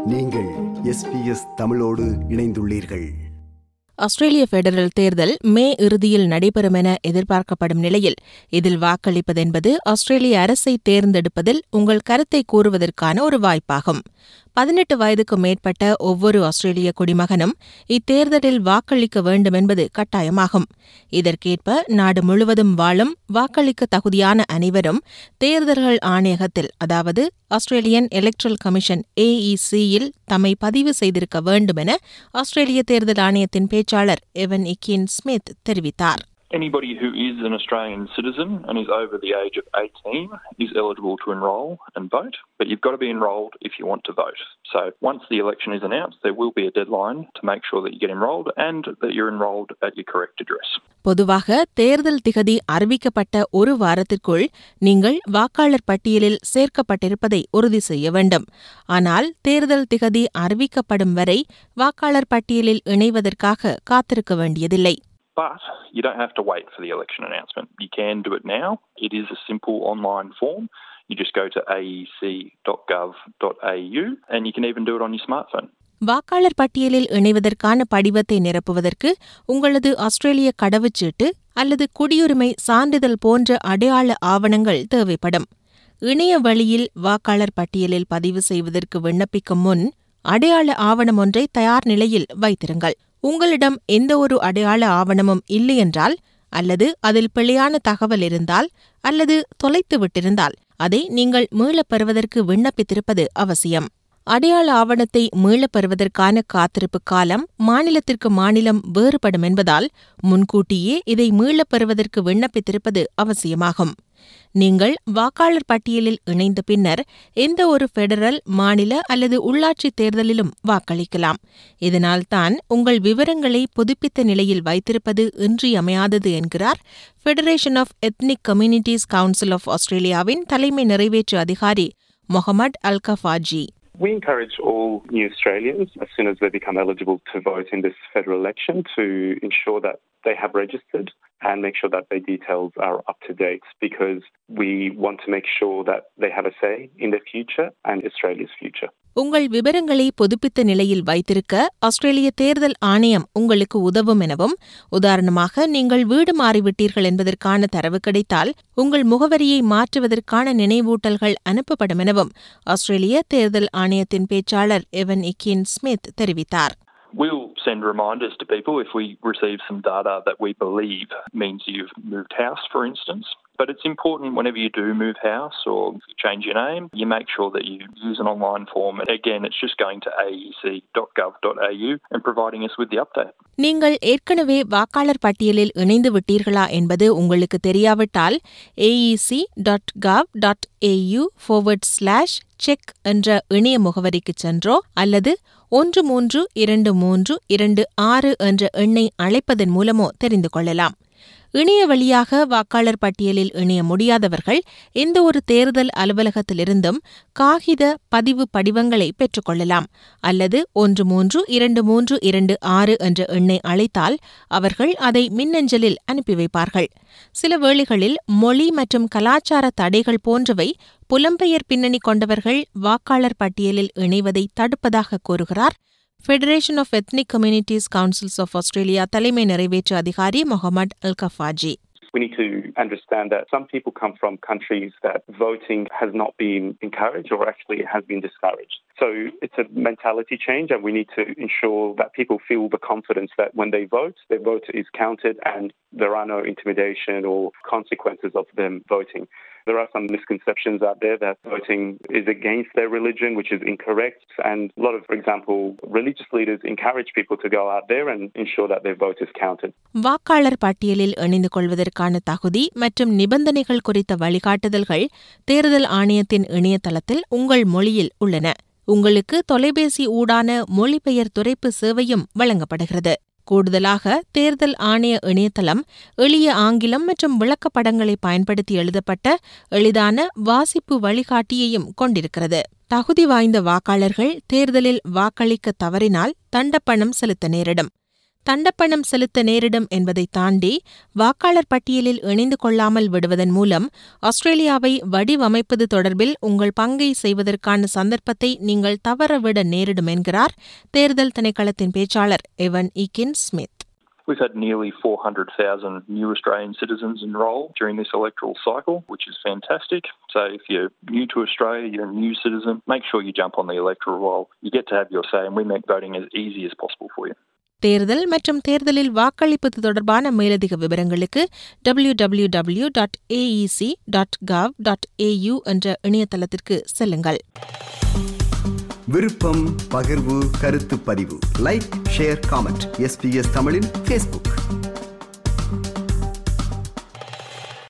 நீங்கள் எஸ்பிஎஸ் தமிழோடு இணைந்துள்ளீர்கள் ஆஸ்திரேலிய பெடரல் தேர்தல் மே இறுதியில் நடைபெறும் என எதிர்பார்க்கப்படும் நிலையில் இதில் வாக்களிப்பதென்பது ஆஸ்திரேலிய அரசை தேர்ந்தெடுப்பதில் உங்கள் கருத்தை கூறுவதற்கான ஒரு வாய்ப்பாகும் பதினெட்டு வயதுக்கு மேற்பட்ட ஒவ்வொரு ஆஸ்திரேலிய குடிமகனும் இத்தேர்தலில் வாக்களிக்க வேண்டும் என்பது கட்டாயமாகும் இதற்கேற்ப நாடு முழுவதும் வாழும் வாக்களிக்க தகுதியான அனைவரும் தேர்தல்கள் ஆணையகத்தில் அதாவது ஆஸ்திரேலியன் எலக்ட்ரல் கமிஷன் ஏஇசியில் தம்மை பதிவு செய்திருக்க வேண்டும் என ஆஸ்திரேலிய தேர்தல் ஆணையத்தின் பேச்சாளர் எவன் இக்கின் ஸ்மித் தெரிவித்தார் Anybody who is an Australian citizen and is over the age of 18 is eligible to enrol and vote, but you've got to be enrolled if you want to vote. So once the election is announced, there will be a deadline to make sure that you get enrolled and that you're enrolled at your correct address. பொதுவாக தேர்தல் திகதி அறிவிக்கப்பட்ட ஒரு வாரத்திற்குள் நீங்கள் வாக்காளர் பட்டியலில் சேர்க்கப்பட்டிருப்பதை உறுதி செய்ய வேண்டும் ஆனால் தேர்தல் திகதி அறிவிக்கப்படும் வரை வாக்காளர் பட்டியலில் இணைவதற்காக காத்திருக்க வேண்டியதில்லை But you don't have to wait for the election announcement. You can do it now. It is a simple online form. You just go to aec.gov.au and you can even do it on your smartphone. வாக்காளர் பட்டியலில் இணைவதற்கான படிவத்தை நிரப்புவதற்கு உங்களது ஆஸ்திரேலிய கடவுச்சீட்டு அல்லது குடியுரிமை சான்றிதழ் போன்ற அடையாள ஆவணங்கள் தேவைப்படும் இணைய வழியில் வாக்காளர் பட்டியலில் பதிவு செய்வதற்கு விண்ணப்பிக்கும் முன் அடையாள ஆவணம் ஒன்றை தயார் நிலையில் வைத்திருங்கள் உங்களிடம் எந்த ஒரு அடையாள ஆவணமும் இல்லையென்றால் அல்லது அதில் பிழையான தகவல் இருந்தால் அல்லது தொலைத்து விட்டிருந்தால் அதை நீங்கள் மீளப் பெறுவதற்கு விண்ணப்பித்திருப்பது அவசியம் அடையாள ஆவணத்தை மீளப் பெறுவதற்கான காத்திருப்பு காலம் மாநிலத்திற்கு மாநிலம் வேறுபடும் என்பதால் முன்கூட்டியே இதை மீளப் பெறுவதற்கு விண்ணப்பித்திருப்பது அவசியமாகும் நீங்கள் வாக்காளர் பட்டியலில் இணைந்த பின்னர் எந்த ஒரு பெடரல் மாநில அல்லது உள்ளாட்சி தேர்தலிலும் வாக்களிக்கலாம் இதனால்தான் உங்கள் விவரங்களை புதுப்பித்த நிலையில் வைத்திருப்பது இன்றியமையாதது என்கிறார் Federation of Ethnic Communities Council of ஆஸ்திரேலியாவின் தலைமை நிறைவேற்று அதிகாரி Mohamed அல்கஃபாஜி We encourage all new Australians, as soon as they become eligible to vote in this federal election, to ensure that they have registered and make sure that their details are up to date because we want to make sure that they have a say in their future and Australia's future. உங்கள் விவரங்களை புதுப்பித்த நிலையில் வைத்திருக்க ஆஸ்திரேலிய தேர்தல் ஆணையம் உங்களுக்கு உதவும் எனவும் உதாரணமாக நீங்கள் வீடு மாறிவிட்டீர்கள் என்பதற்கான தரவு கிடைத்தால் உங்கள் முகவரியை மாற்றுவதற்கான நினைவூட்டல்கள் அனுப்பப்படும் எனவும் ஆஸ்திரேலிய தேர்தல் ஆணையத்தின் பேச்சாளர் எவன் இக்கின் ஸ்மித் தெரிவித்தார் We'll send reminders to people if we receive some data that we believe means you've moved house, for instance. But it's important whenever you do move house or you change your name, you make sure that you use an online form. And again, it's just going to aec.gov.au and providing us with the update. நீங்கள் ஏற்கனவே வாக்காளர் பட்டியலில் இணைந்து விட்டீர்களா என்பது உங்களுக்கு தெரியாவிட்டால் AEC dot gov dot AU forward slash check என்ற இணைய முகவரிக்கு சென்றோ அல்லது ஒன்று மூன்று இரண்டு மூன்று இரண்டு ஆறு என்ற எண்ணை அழைப்பதன் மூலமோ தெரிந்து கொள்ளலாம் இணைய வழியாக வாக்காளர் பட்டியலில் இணைய முடியாதவர்கள் எந்த ஒரு தேர்தல் அலுவலகத்திலிருந்தும் காகித பதிவு படிவங்களை பெற்றுக்கொள்ளலாம் அல்லது ஒன்று மூன்று இரண்டு மூன்று இரண்டு ஆறு என்ற எண்ணை அழைத்தால் அவர்கள் அதை மின்னஞ்சலில் அனுப்பி வைப்பார்கள் சில வேளைகளில் மொழி மற்றும் கலாச்சார தடைகள் போன்றவை புலம்பெயர் பின்னணி கொண்டவர்கள் வாக்காளர் பட்டியலில் இணைவதை தடுப்பதாக கூறுகிறார் Federation of Ethnic Communities Councils of Australia தலைமை நிறைவேற்று அதிகாரி முகமது அல் கஃபாஜி We need to understand that some people come from countries that voting has not been encouraged or actually has been discouraged. So it's a mentality change, and we need to ensure that people feel the confidence that when they vote, their vote is counted and there are no intimidation or consequences of them voting. There are some misconceptions out there that voting is against their religion, which is incorrect. And a lot of, for example, religious leaders encourage people to go out there and ensure that their vote is counted. வாக்காளர் பட்டியலில் இணைந்து கொள்வதற்கான தகுதி மற்றும் நிபந்தனைகள் குறித்த வழிகாட்டுதல்கள் தேர்தல் ஆணையத்தின் இணையதளத்தில் உங்கள் மொழியில் உள்ளன உங்களுக்கு தொலைபேசி ஊடான மொழிபெயர் துரைப்பு சேவையும் வழங்கப்படுகிறது கூடுதலாக தேர்தல் ஆணைய இணையதளம் எளிய ஆங்கிலம் மற்றும் விளக்கப்படங்களை பயன்படுத்தி எழுதப்பட்ட எளிதான வாசிப்பு வழிகாட்டியையும் கொண்டிருக்கிறது தகுதி வாய்ந்த வாக்காளர்கள் தேர்தலில் வாக்களிக்க தவறினால் தண்டப்பணம் செலுத்த நேரிடும் தண்டப்பணம் செலுத்த நேரிடும் என்பதை தாண்டி வாக்காளர் பட்டியலில் இணைந்து கொள்ளாமல் விடுவதன் மூலம் ஆஸ்திரேலியாவை வடிவமைப்பது தொடர்பில் உங்கள் பங்கை செய்வதற்கான சந்தர்ப்பத்தை நீங்கள் தவறவிட நேரிடும் என்கிறார் தேர்தல் திணைக்களத்தின் பேச்சாளர் Evan Ekin Smith We've had nearly 400,000 new Australian citizens enrol during this electoral cycle, which is fantastic. So if you're new to Australia, you're a new citizen, make sure you jump on the electoral roll. You get to have your say, and we make voting as easy as possible for you. தேர்தல் மற்றும் தேர்தலில் வாக்களிப்பது தொடர்பான மேலதிக விவரங்களுக்கு W W W dot AEC dot gov dot AU என்ற இணையதளத்திற்கு செல்லுங்கள் விருப்பம் பகிர்வு கருத்து பதிவு லைக் ஷேர் காமெண்ட் எஸ்பிஎஸ் தமிழின் ஃபேஸ்புக்